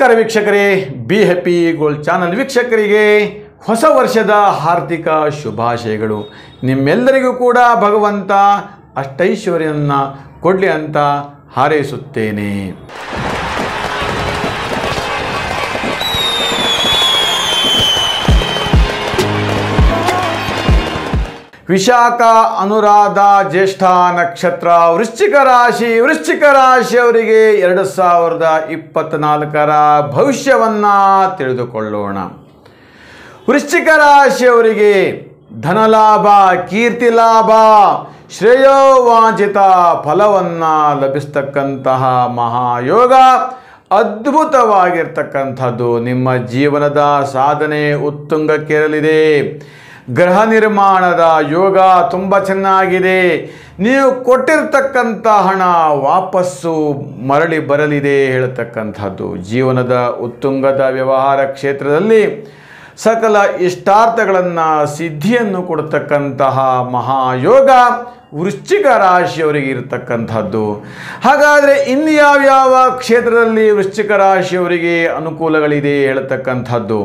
ನಮಸ್ಕಾರ ವೀಕ್ಷಕರೇ be happy gold channel ವೀಕ್ಷಕರಿಗೆ ಹೊಸ ವರ್ಷದ ಹಾರ್ದಿಕ ಶುಭಾಶಯಗಳು ನಿಮ್ಮೆಲ್ಲರಿಗೂ ಕೂಡ ಭಗವಂತ ಅಷ್ಟೈಶ್ವರ್ಯವನ್ನು ಕೊಡಲಿ ಅಂತ ಹಾರೈಸುತ್ತೇನೆ ವಿಶಾಖ ಅನುರಾಧ ಜ್ಯೇಷ್ಠ ನಕ್ಷತ್ರ ವೃಶ್ಚಿಕ ರಾಶಿ ವೃಶ್ಚಿಕ ರಾಶಿಯವರಿಗೆ ಎರಡು ಸಾವಿರದ ಇಪ್ಪತ್ತ್ನಾಲ್ಕರ ಭವಿಷ್ಯವನ್ನು ತಿಳಿದುಕೊಳ್ಳೋಣ ವೃಶ್ಚಿಕ ರಾಶಿಯವರಿಗೆ ಧನಲಾಭ ಕೀರ್ತಿ ಲಾಭ ಶ್ರೇಯೋವಾಂಚಿತ ಫಲವನ್ನು ಲಭಿಸ್ತಕ್ಕಂತಹ ಮಹಾಯೋಗ ಅದ್ಭುತವಾಗಿರ್ತಕ್ಕಂಥದ್ದು ನಿಮ್ಮ ಜೀವನದ ಸಾಧನೆ ಉತ್ತುಂಗಕ್ಕೇರಲಿದೆ ಗ್ರಹ ನಿರ್ಮಾಣದ ಯೋಗ ತುಂಬ ಚೆನ್ನಾಗಿದೆ ನೀವು ಕೊಟ್ಟಿರ್ತಕ್ಕಂಥ ಹಣ ವಾಪಸ್ಸು ಮರಳಿ ಬರಲಿದೆ ಹೇಳ್ತಕ್ಕಂಥದ್ದು ಜೀವನದ ಉತ್ತುಂಗದ ವ್ಯವಹಾರ ಕ್ಷೇತ್ರದಲ್ಲಿ ಸಕಲ ಇಷ್ಟಾರ್ಥಗಳನ್ನು ಸಿದ್ಧಿಯನ್ನು ಕೊಡ್ತಕ್ಕಂತಹ ಮಹಾಯೋಗ ವೃಶ್ಚಿಕ ರಾಶಿಯವರಿಗೆ ಇರತಕ್ಕಂಥದ್ದು ಹಾಗಾದರೆ ಇನ್ನು ಯಾವ್ಯಾವ ಕ್ಷೇತ್ರದಲ್ಲಿ ವೃಶ್ಚಿಕ ರಾಶಿಯವರಿಗೆ ಅನುಕೂಲಗಳಿದೆ ಹೇಳ್ತಕ್ಕಂಥದ್ದು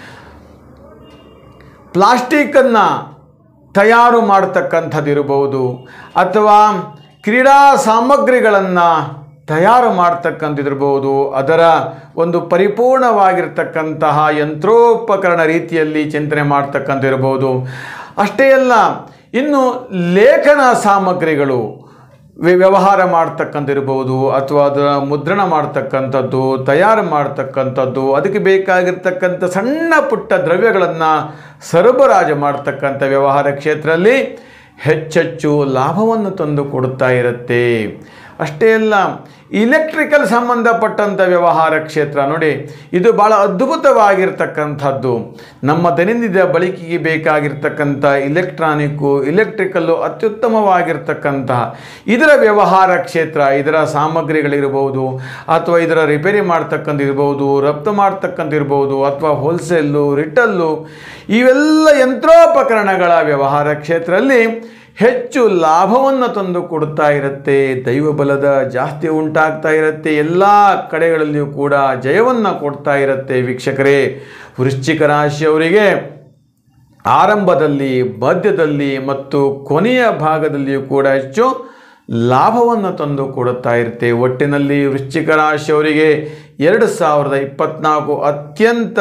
ಪ್ಲಾಸ್ಟಿಕ್ಕನ್ನು ತಯಾರು ಮಾಡ್ತಕ್ಕಂಥದ್ದು ಇರಬಹುದು ಅಥವಾ ಕ್ರೀಡಾ ಸಾಮಗ್ರಿಗಳನ್ನು ತಯಾರು ಮಾಡ್ತಕ್ಕಂಥದ್ದಿರ್ಬೋದು ಅದರ ಒಂದು ಪರಿಪೂರ್ಣವಾಗಿರ್ತಕ್ಕಂತಹ ಯಂತ್ರೋಪಕರಣ ರೀತಿಯಲ್ಲಿ ಚಿಂತನೆ ಮಾಡ್ತಕ್ಕಂಥಿರ್ಬೋದು ಅಷ್ಟೇ ಅಲ್ಲ ಇನ್ನು ಲೇಖನ ಸಾಮಗ್ರಿಗಳು ವ್ಯ- ವ್ಯವಹಾರ ಮಾಡ್ತಕ್ಕಂಥಿರ್ಬೋದು ಅಥವಾ ಅದರ ಮುದ್ರಣ ಮಾಡ್ತಕ್ಕಂಥದ್ದು ತಯಾರು ಮಾಡ್ತಕ್ಕಂಥದ್ದು ಅದಕ್ಕೆ ಬೇಕಾಗಿರ್ತಕ್ಕಂಥ ಸಣ್ಣ ಪುಟ್ಟ ದ್ರವ್ಯಗಳನ್ನು ಸರಬರಾಜು ಮಾಡ್ತಕ್ಕಂಥ ವ್ಯವಹಾರ ಕ್ಷೇತ್ರದಲ್ಲಿ ಹೆಚ್ಚೆಚ್ಚು ಲಾಭವನ್ನು ತಂದು ಕೊಡ್ತಾ ಇರುತ್ತೆ ಅಷ್ಟೇ ಅಲ್ಲ ಇಲೆಕ್ಟ್ರಿಕಲ್ ಸಂಬಂಧಪಟ್ಟಂಥ ವ್ಯವಹಾರ ಕ್ಷೇತ್ರ ನೋಡಿ ಇದು ಭಾಳ ಅದ್ಭುತವಾಗಿರ್ತಕ್ಕಂಥದ್ದು ನಮ್ಮ ದೈನಂದಿನ ಬಳಕೆಗೆ ಬೇಕಾಗಿರ್ತಕ್ಕಂಥ ಇಲೆಕ್ಟ್ರಾನಿಕ್ಕು ಇಲೆಕ್ಟ್ರಿಕಲ್ಲು ಅತ್ಯುತ್ತಮವಾಗಿರ್ತಕ್ಕಂತಹ ಇದರ ವ್ಯವಹಾರ ಕ್ಷೇತ್ರ ಇದರ ಸಾಮಗ್ರಿಗಳಿರ್ಬೋದು ಅಥವಾ ಇದರ ರಿಪೇರಿ ಮಾಡ್ತಕ್ಕಂಥ ಇರ್ಬೋದು ರಫ್ತು ಮಾಡ್ತಕ್ಕಂಥ ಇರ್ಬೋದು ಅಥವಾ ಹೋಲ್ಸೇಲು ರಿಟಲ್ಲು ಇವೆಲ್ಲ ಯಂತ್ರೋಪಕರಣಗಳ ವ್ಯವಹಾರ ಕ್ಷೇತ್ರದಲ್ಲಿ ಹೆಚ್ಚು ಲಾಭವನ್ನು ತಂದು ಕೊಡ್ತಾ ಇರುತ್ತೆ ದೈವ ಬಲದ ಜಾಸ್ತಿ ಉಂಟಾಗ್ತಾ ಇರುತ್ತೆ ಎಲ್ಲ ಕಡೆಗಳಲ್ಲಿಯೂ ಕೂಡ ಜಯವನ್ನು ಕೊಡ್ತಾ ಇರುತ್ತೆ ವೀಕ್ಷಕರೇ ವೃಶ್ಚಿಕ ರಾಶಿಯವರಿಗೆ ಆರಂಭದಲ್ಲಿ ಮಧ್ಯದಲ್ಲಿ ಮತ್ತು ಕೊನೆಯ ಭಾಗದಲ್ಲಿಯೂ ಕೂಡ ಹೆಚ್ಚು ಲಾಭವನ್ನು ತಂದು ಕೊಡುತ್ತಾ ಇರುತ್ತೆ ಒಟ್ಟಿನಲ್ಲಿ ವೃಶ್ಚಿಕ ರಾಶಿಯವರಿಗೆ ಎರಡು ಸಾವಿರದ ಇಪ್ಪತ್ನಾಲ್ಕು ಅತ್ಯಂತ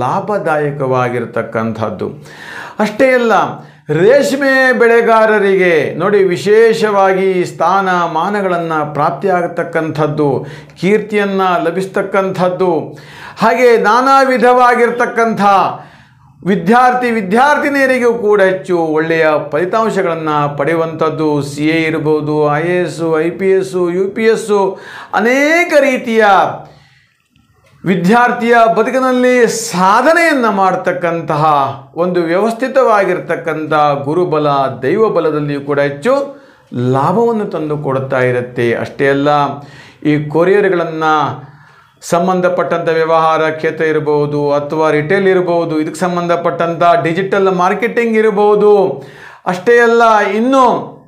ಲಾಭದಾಯಕವಾಗಿರ್ತಕ್ಕಂಥದ್ದು ಅಷ್ಟೇ ಅಲ್ಲ ರೇಷ್ಮೆ ಬೆಳೆಗಾರರಿಗೆ ನೋಡಿ ವಿಶೇಷವಾಗಿ ಸ್ಥಾನ ಮಾನಗಳನ್ನು ಪ್ರಾಪ್ತಿಯಾಗತಕ್ಕಂಥದ್ದು ಕೀರ್ತಿಯನ್ನು ಲಭಿಸ್ತಕ್ಕಂಥದ್ದು ಹಾಗೆ ನಾನಾ ವಿಧವಾಗಿರ್ತಕ್ಕಂಥ ವಿದ್ಯಾರ್ಥಿ ವಿದ್ಯಾರ್ಥಿನಿಯರಿಗೂ ಕೂಡ ಹೆಚ್ಚು ಒಳ್ಳೆಯ ಫಲಿತಾಂಶಗಳನ್ನು ಪಡೆಯುವಂಥದ್ದು ಸಿ ಎ ಇರ್ಬೋದು I A S I P S U P S ಅನೇಕ ರೀತಿಯ ವಿದ್ಯಾರ್ಥಿಯ ಬದುಕಿನಲ್ಲಿ ಸಾಧನೆಯನ್ನು ಮಾಡ್ತಕ್ಕಂತಹ ಒಂದು ವ್ಯವಸ್ಥಿತವಾಗಿರ್ತಕ್ಕಂಥ ಗುರುಬಲ ದೈವ ಬಲದಲ್ಲಿಯೂ ಕೂಡ ಹೆಚ್ಚು ಲಾಭವನ್ನು ತಂದು ಕೊಡುತ್ತಾ ಇರುತ್ತೆ ಅಷ್ಟೇ ಅಲ್ಲ ಈ ಕೊರಿಯರ್ಗಳನ್ನು ಸಂಬಂಧಪಟ್ಟಂಥ ವ್ಯವಹಾರ ಕ್ಷೇತ್ರ ಇರಬಹುದು ಅಥವಾ ರಿಟೇಲ್ ಇರಬಹುದು ಇದಕ್ಕೆ ಸಂಬಂಧಪಟ್ಟಂಥ ಡಿಜಿಟಲ್ ಮಾರ್ಕೆಟಿಂಗ್ ಇರಬಹುದು ಅಷ್ಟೇ ಅಲ್ಲ ಇನ್ನು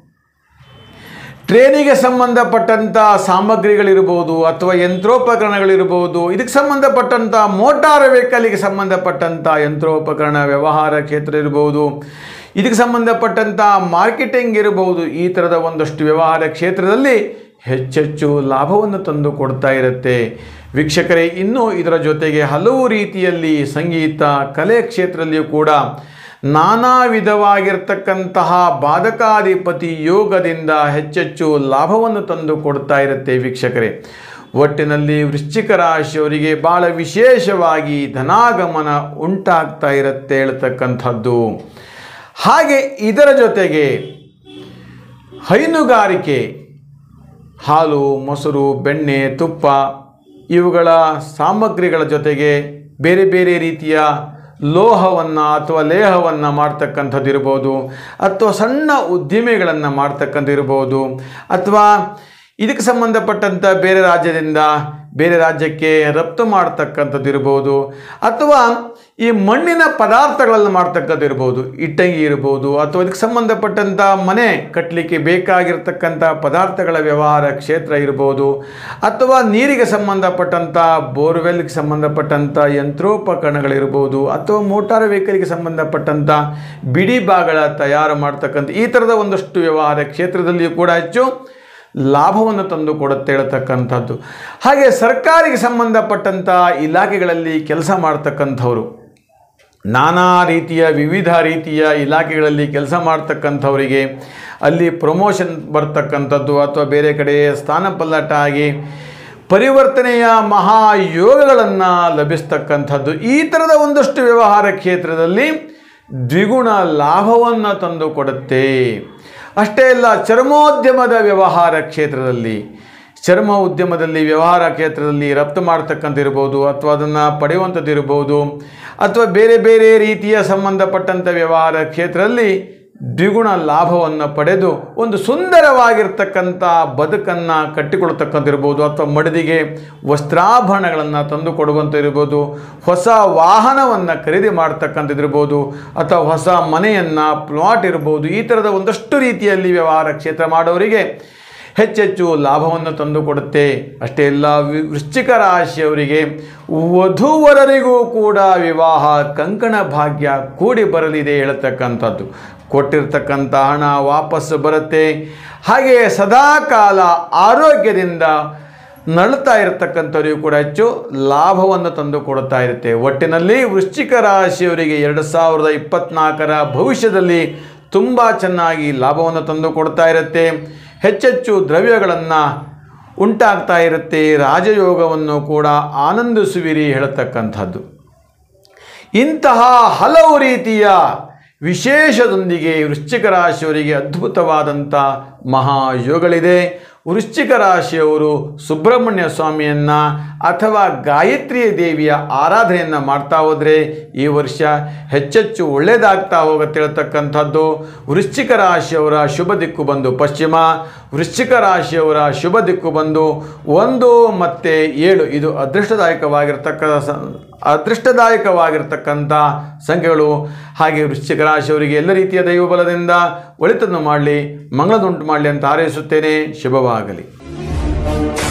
ಟ್ರೇನಿಗೆ ಸಂಬಂಧಪಟ್ಟಂಥ ಸಾಮಗ್ರಿಗಳಿರ್ಬೋದು ಅಥವಾ ಯಂತ್ರೋಪಕರಣಗಳಿರ್ಬೋದು ಇದಕ್ಕೆ ಸಂಬಂಧಪಟ್ಟಂಥ ಮೋಟಾರ್ ವೆಹಿಕಲ್ಗೆ ಸಂಬಂಧಪಟ್ಟಂಥ ಯಂತ್ರೋಪಕರಣ ವ್ಯವಹಾರ ಕ್ಷೇತ್ರ ಇರ್ಬೋದು ಇದಕ್ಕೆ ಸಂಬಂಧಪಟ್ಟಂಥ ಮಾರ್ಕೆಟಿಂಗ್ ಇರಬಹುದು ಈ ಥರದ ಒಂದಷ್ಟು ವ್ಯವಹಾರ ಕ್ಷೇತ್ರದಲ್ಲಿ ಹೆಚ್ಚೆಚ್ಚು ಲಾಭವನ್ನು ತಂದು ಕೊಡ್ತಾ ಇರುತ್ತೆ ವೀಕ್ಷಕರೇ ಇನ್ನೂ ಇದರ ಜೊತೆಗೆ ಹಲವು ರೀತಿಯಲ್ಲಿ ಸಂಗೀತ ಕಲೆ ಕ್ಷೇತ್ರದಲ್ಲಿಯೂ ಕೂಡ ನಾನಾ ವಿಧವಾಗಿರ್ತಕ್ಕಂತಹ ಬಾಧಕಾಧಿಪತಿ ಯೋಗದಿಂದ ಹೆಚ್ಚೆಚ್ಚು ಲಾಭವನ್ನು ತಂದು ಕೊಡ್ತಾ ಇರುತ್ತೆ ವೀಕ್ಷಕರೇ ಒಟ್ಟಿನಲ್ಲಿ ವೃಶ್ಚಿಕ ರಾಶಿಯವರಿಗೆ ಭಾಳ ವಿಶೇಷವಾಗಿ ಧನಾಗಮನ ಉಂಟಾಗ್ತಾ ಇರುತ್ತೆ ಹೇಳ್ತಕ್ಕಂಥದ್ದು ಹಾಗೆ ಇದರ ಜೊತೆಗೆ ಹೈನುಗಾರಿಕೆ ಹಾಲು ಮೊಸರು ಬೆಣ್ಣೆ ತುಪ್ಪ ಇವುಗಳ ಸಾಮಗ್ರಿಗಳ ಜೊತೆಗೆ ಬೇರೆ ಬೇರೆ ರೀತಿಯ ಲೋಹವನ್ನು ಅಥವಾ ಲೇಹವನ್ನು ಮಾಡ್ತಕ್ಕಂಥದ್ದು ಇರ್ಬೋದು ಅಥವಾ ಸಣ್ಣ ಉದ್ದಿಮೆಗಳನ್ನು ಮಾಡ್ತಕ್ಕಂಥ ಇರ್ಬೋದು ಅಥವಾ ಇದಕ್ಕೆ ಸಂಬಂಧಪಟ್ಟಂಥ ಬೇರೆ ರಾಜ್ಯದಿಂದ ಬೇರೆ ರಾಜ್ಯಕ್ಕೆ ರಫ್ತು ಮಾಡ್ತಕ್ಕಂಥದ್ದು ಇರ್ಬೋದು ಅಥವಾ ಈ ಮಣ್ಣಿನ ಪದಾರ್ಥಗಳನ್ನು ಮಾಡ್ತಕ್ಕಂಥದ್ದು ಇರ್ಬೋದು ಇಟ್ಟಂಗಿ ಇರ್ಬೋದು ಅಥವಾ ಇದಕ್ಕೆ ಸಂಬಂಧಪಟ್ಟಂಥ ಮನೆ ಕಟ್ಟಲಿಕ್ಕೆ ಬೇಕಾಗಿರ್ತಕ್ಕಂಥ ಪದಾರ್ಥಗಳ ವ್ಯವಹಾರ ಕ್ಷೇತ್ರ ಇರ್ಬೋದು ಅಥವಾ ನೀರಿಗೆ ಸಂಬಂಧಪಟ್ಟಂಥ ಬೋರ್ವೆಲ್ಗೆ ಸಂಬಂಧಪಟ್ಟಂಥ ಯಂತ್ರೋಪಕರಣಗಳಿರ್ಬೋದು ಅಥವಾ ಮೋಟಾರ್ ವೆಹಿಕಲ್ಗೆ ಸಂಬಂಧಪಟ್ಟಂಥ ಬಿಡಿ ಭಾಗಗಳ ತಯಾರು ಮಾಡ್ತಕ್ಕಂಥ ಈ ಥರದ ಒಂದಷ್ಟು ವ್ಯವಹಾರ ಕ್ಷೇತ್ರದಲ್ಲಿಯೂ ಕೂಡ ಹೆಚ್ಚು ಲಾಭವನ್ನು ತಂದು ಕೊಡುತ್ತೆ ಹೇಳ್ತಕ್ಕಂಥದ್ದು ಹಾಗೆ ಸರ್ಕಾರಿಗೆ ಸಂಬಂಧಪಟ್ಟಂಥ ಇಲಾಖೆಗಳಲ್ಲಿ ಕೆಲಸ ಮಾಡ್ತಕ್ಕಂಥವ್ರು ನಾನಾ ರೀತಿಯ ವಿವಿಧ ರೀತಿಯ ಇಲಾಖೆಗಳಲ್ಲಿ ಕೆಲಸ ಮಾಡ್ತಕ್ಕಂಥವರಿಗೆ ಅಲ್ಲಿ ಪ್ರಮೋಷನ್ ಬರ್ತಕ್ಕಂಥದ್ದು ಅಥವಾ ಬೇರೆ ಕಡೆ ಸ್ಥಾನಪಲ್ಲಟ ಆಗಿ ಪರಿವರ್ತನೆಯ ಮಹಾಯೋಗಗಳನ್ನು ಲಭಿಸ್ತಕ್ಕಂಥದ್ದು ಈ ಥರದ ಒಂದಷ್ಟು ವ್ಯವಹಾರ ಕ್ಷೇತ್ರದಲ್ಲಿ ದ್ವಿಗುಣ ಲಾಭವನ್ನು ತಂದು ಕೊಡುತ್ತೆ ಅಷ್ಟೇ ಅಲ್ಲ ಚರ್ಮೋದ್ಯಮದ ವ್ಯವಹಾರ ಕ್ಷೇತ್ರದಲ್ಲಿ ಚರ್ಮ ಉದ್ಯಮದಲ್ಲಿ ವ್ಯವಹಾರ ಕ್ಷೇತ್ರದಲ್ಲಿ ರಫ್ತು ಮಾಡ್ತಕ್ಕಂಥ ಇರ್ಬೋದು ಅಥವಾ ಅದನ್ನು ಪಡೆಯುವಂಥದ್ದು ಇರ್ಬೋದು ಅಥವಾ ಬೇರೆ ಬೇರೆ ರೀತಿಯ ಸಂಬಂಧಪಟ್ಟಂಥ ವ್ಯವಹಾರ ಕ್ಷೇತ್ರದಲ್ಲಿ ದ್ವಿಗುಣ ಲಾಭವನ್ನು ಪಡೆದು ಒಂದು ಸುಂದರವಾಗಿರ್ತಕ್ಕಂಥ ಬದುಕನ್ನು ಕಟ್ಟಿಕೊಳ್ತಕ್ಕಂಥ ಇರ್ಬೋದು ಅಥವಾ ಮಡದಿಗೆ ವಸ್ತ್ರಾಭರಣಗಳನ್ನು ತಂದು ಕೊಡುವಂಥ ಇರ್ಬೋದು ಹೊಸ ವಾಹನವನ್ನು ಖರೀದಿ ಮಾಡ್ತಕ್ಕಂಥದ್ದಿರ್ಬೋದು ಅಥವಾ ಹೊಸ ಮನೆಯನ್ನು ಪ್ಲಾಟ್ ಇರ್ಬೋದು ಈ ಥರದ ಒಂದಷ್ಟು ರೀತಿಯಲ್ಲಿ ವ್ಯವಹಾರ ಕ್ಷೇತ್ರ ಮಾಡೋರಿಗೆ ಹೆಚ್ಚೆಚ್ಚು ಲಾಭವನ್ನು ತಂದು ಕೊಡುತ್ತೆ ಅಷ್ಟೇ ಅಲ್ಲ ವಿ- ವೃಶ್ಚಿಕ ರಾಶಿಯವರಿಗೆ ವಧೂವರರಿಗೂ ಕೂಡ ವಿವಾಹ ಕಂಕಣ ಭಾಗ್ಯ ಕೂಡಿ ಬರಲಿದೆ ಹೇಳ್ತಕ್ಕಂಥದ್ದು ಕೊಟ್ಟಿರ್ತಕ್ಕಂಥ ಹಣ ವಾಪಸ್ಸು ಬರುತ್ತೆ ಹಾಗೆ ಸದಾಕಾಲ ಆರೋಗ್ಯದಿಂದ ನಳ್ತಾ ಇರತಕ್ಕಂಥವರಿಗೂ ಕೂಡ ಹೆಚ್ಚು ಲಾಭವನ್ನು ತಂದು ಕೊಡ್ತಾ ಇರುತ್ತೆ ಒಟ್ಟಿನಲ್ಲಿ ವೃಶ್ಚಿಕ ರಾಶಿಯವರಿಗೆ ಎರಡು ಸಾವಿರದ ಇಪ್ಪತ್ನಾಲ್ಕರ ಭವಿಷ್ಯದಲ್ಲಿ ತುಂಬ ಚೆನ್ನಾಗಿ ಲಾಭವನ್ನು ತಂದು ಕೊಡ್ತಾ ಇರುತ್ತೆ ಹೆಚ್ಚೆಚ್ಚು ದ್ರವ್ಯಗಳನ್ನು ಉಂಟಾಗ್ತಾ ಇರುತ್ತೆ ರಾಜಯೋಗವನ್ನು ಕೂಡ ಆನಂದಿಸುವಿರಿ ಹೇಳ್ತಕ್ಕಂಥದ್ದು ಇಂತಹ ಹಲವು ರೀತಿಯ ವಿಶೇಷದೊಂದಿಗೆ ವೃಶ್ಚಿಕ ರಾಶಿಯವರಿಗೆ ಅದ್ಭುತವಾದಂಥ ಮಹಾಯೋಗಗಳಿದೆ ವೃಶ್ಚಿಕ ರಾಶಿಯವರು ಸುಬ್ರಹ್ಮಣ್ಯ ಸ್ವಾಮಿಯನ್ನು ಅಥವಾ ಗಾಯತ್ರಿ ದೇವಿಯ ಆರಾಧನೆಯನ್ನು ಮಾಡ್ತಾ ಹೋದರೆ ಈ ವರ್ಷ ಹೆಚ್ಚೆಚ್ಚು ಒಳ್ಳೆಯದಾಗ್ತಾ ಹೋಗುತ್ತೆ ಹೇಳ್ತಕ್ಕಂಥದ್ದು ವೃಶ್ಚಿಕ ರಾಶಿಯವರ ಶುಭ ದಿಕ್ಕು ಬಂದು ಪಶ್ಚಿಮ ವೃಶ್ಚಿಕ ರಾಶಿಯವರ ಶುಭ ದಿಕ್ಕು ಬಂದು ಒಂದು ಮತ್ತು ಏಳು ಇದು ಅದೃಷ್ಟದಾಯಕವಾಗಿರ್ತಕ್ಕ ಸ- ಅದೃಷ್ಟದಾಯಕವಾಗಿರ್ತಕ್ಕಂಥ ಸಂಖ್ಯೆಗಳು ಹಾಗೆ ವೃಶ್ಚಿಕ ರಾಶಿಯವರಿಗೆ ಎಲ್ಲ ರೀತಿಯ ದೈವಬಲದಿಂದ ಒಳಿತನ್ನು ಮಾಡಲಿ ಮಂಗಳದುಂಟು ಮಾಡಲಿ ಅಂತ ಹಾರೈಸುತ್ತೇನೆ ಶುಭವಾಗಲಿ